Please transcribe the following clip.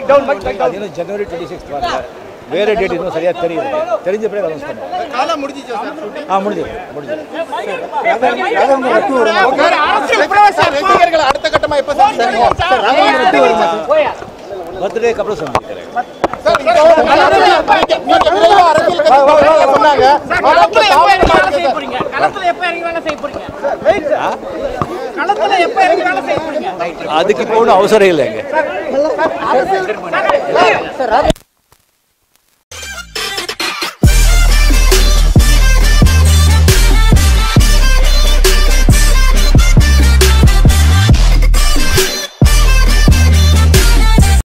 அது இன்னும் ஜனவரி twenty sixth வரல வேறு டேட் இன்னும் சரியாக தெரியல தெரிஞ்ச பிறகு அனௌன்ஸ் பண்ணுவோம் காலம் முடிஞ்சிச்சா சார் shooting? ஆ முடிஞ்சது முடிஞ்சது சார், அரசியல் பிரவேச ரசிகர்கள் அடுத்த கட்டமா எப்ப சந்திப்பாங்க? பர்த்டேக்கு அப்புறம் சந்திக்கிறேன் சார், இப்போ களத்துல எப்ப நீங்க- நீங்க விரைவா அரசியல் கட்சி தொடங்குறதா சொன்னாங்க ஆனா இப்ப தாமதமா இருக்கு சார். களத்துல எப்ப இறங்கி வேலை செய்ய போறீங்க களத்துல எப்ப இறங்கி வேலை செய்ய போறீங்க அதுக்கு இப்போ ஒன்றும் அவசரம் இல்லைங்க சார்